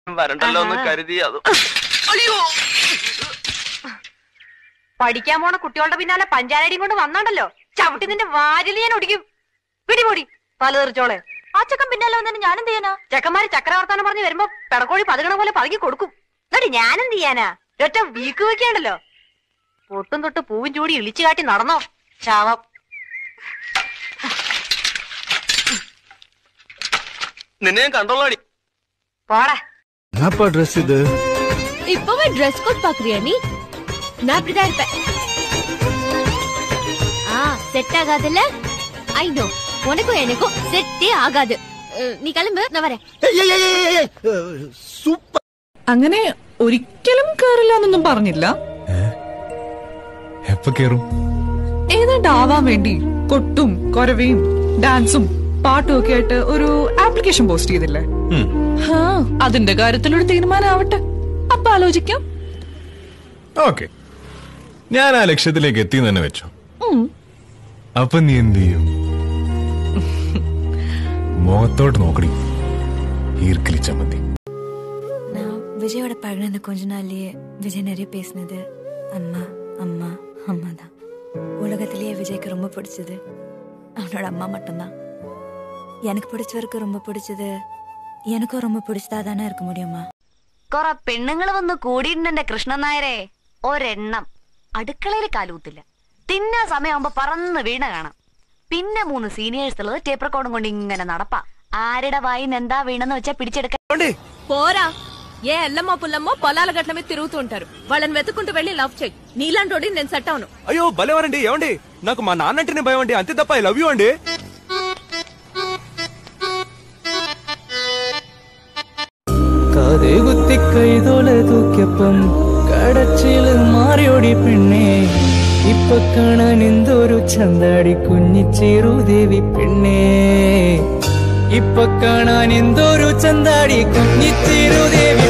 വരണ്ടല്ലോ എന്ന് കരുതി അത് അയ്യോ പഠിക്കാൻ പോണ കുട്ടികളുടെ പിന്നാലെ പഞ്ചാരടിയും കൊണ്ട് വന്നാണ്ടല്ലോ ചവിട്ടി നിന്റെ വാരിൽ ഞാൻ ഒടിക്കും പിടിപൊടി തലതെറിച്ചോളെ ആ ചക്കൻ പിന്നാലെ വന്നിട്ട് ഞാനെന്ത് ചെയ്യാനാ ചെക്കന്മാര് ചക്രവർത്താനം പറഞ്ഞ് വരുമ്പോ പെടക്കോഴി പതുകണ പോലെ പതുക്കി കൊടുക്കും എന്നിട്ട് ഞാനെന്ത് ചെയ്യാനാ ഒറ്റ വീക്ക് വെക്കാണ്ടല്ലോ പൊട്ടും തൊട്ട് പൂവും ചൂടി ഇളിച്ചു കാട്ടി നടന്നോ ശാവം നിന്നെ ഞാൻ கண்டோலாடி പോടെ என்னப்பா ட்ரெஸ் இது இப்பவே ட்ரெஸ் கோட் பாக்குறியா நீ நான் அப்படிதான் இருப்பேன் ஆ செட் ஆகாதுல்ல ஐ நோ உனக்கும் எனக்கும் செட்டே ஆகாது அஹ், நீ கிளம்பு நான் வரேன் சூப்பர் അങ്ങനെ ഒരിക്കലും കേറില്ല എന്നൊന്നും പറഞ്ഞില്ല എപ്പ കേറും ഏതാണ്ട് ആവാൻ വേണ്ടി കൊട്ടും കൊരവയും ഡാൻസും പാട്ടും ഒക്കെ ആയിട്ട് ഒരു ആപ്ലിക്കേഷൻ പോസ്റ്റ് ചെയ്തില്ലേ ഹാ അതിന്റെ കാര്യത്തിൽ ഒരു തീരുമാനമാവട്ടെ അപ്പൊ ആലോചിക്കാം ഓക്കെ ഞാൻ ആ ലക്ഷ്യത്തിലേക്ക് എത്തി തന്നെ വെച്ചു ഉം. അപ്പൊ നീ എന്ത് ചെയ്യും മുഖത്തോട്ട് നോക്കടി ഈർക്കിലിച്ച മതി நான் விஜயோட பழகின கொஞ்ச நாள்லயே விஜய் நிறைய பேசினது அம்மா அம்மா அம்மா தான் உலகத்திலேயே விஜய்க்கு ரொம்ப பிடிச்சது அவனோட அம்மா மட்டும்தான் எனக்கு பிடிச்சவருக்கு ரொம்ப பிடிச்சது எனக்கும் ரொம்ப பிடிச்சதா தானே இருக்க முடியுமா കൊറ പെണ്ണുങ്ങൾ വന്ന് കൂടിയിട്ടുണ്ട് എന്റെ കൃഷ്ണൻ നായരെ ഒരെണ്ണം അടുക്കളയിൽ കാലൂത്തില്ല തിന്നാ സമയമാകുമ്പോ പറന്ന് വീണ കാണാം പിന്നെ മൂന്ന് സീനിയേഴ്സ് ഉള്ളത് ടേപ്പ് റെക്കോർഡും കൊണ്ട് ഇങ്ങനെ നടപ്പാ ആരുടെ വായിന്ന് എന്താ വീണെന്ന് വെച്ചാ പിടിച്ചെടുക്കാൻ పోరా ఏ ఎల్లమ్మో పుల్లమ్మో పొలాల గట్ల మీద తిరుగుతూ ఉంటారు వాళ్ళని వెతుకుంటూ వెళ్ళి లవ్ చేయి నీలాంటోడి నేను సెట్ అవును అయ్యో భలేవారండి ఏమండి నాకు మా నాన్న అంటేనే భయం అండి అంతే తప్ప ఐ లవ్ యూ అండి കാതേ കുത്തി കൈതോല തൂക്കിയപ്പം കടച്ചില് മാറിയോടി പെണ്ണേ ഇപ്പൊ കാണാൻ എന്തൊരു ചന്താടി കുഞ്ഞിച്ചേരു ദേവി പെണ്ണേ ഇപ്പൊ കാണാൻ എന്തൊരു ചന്താടി കുഞ്ഞിച്ചേരു ദേവി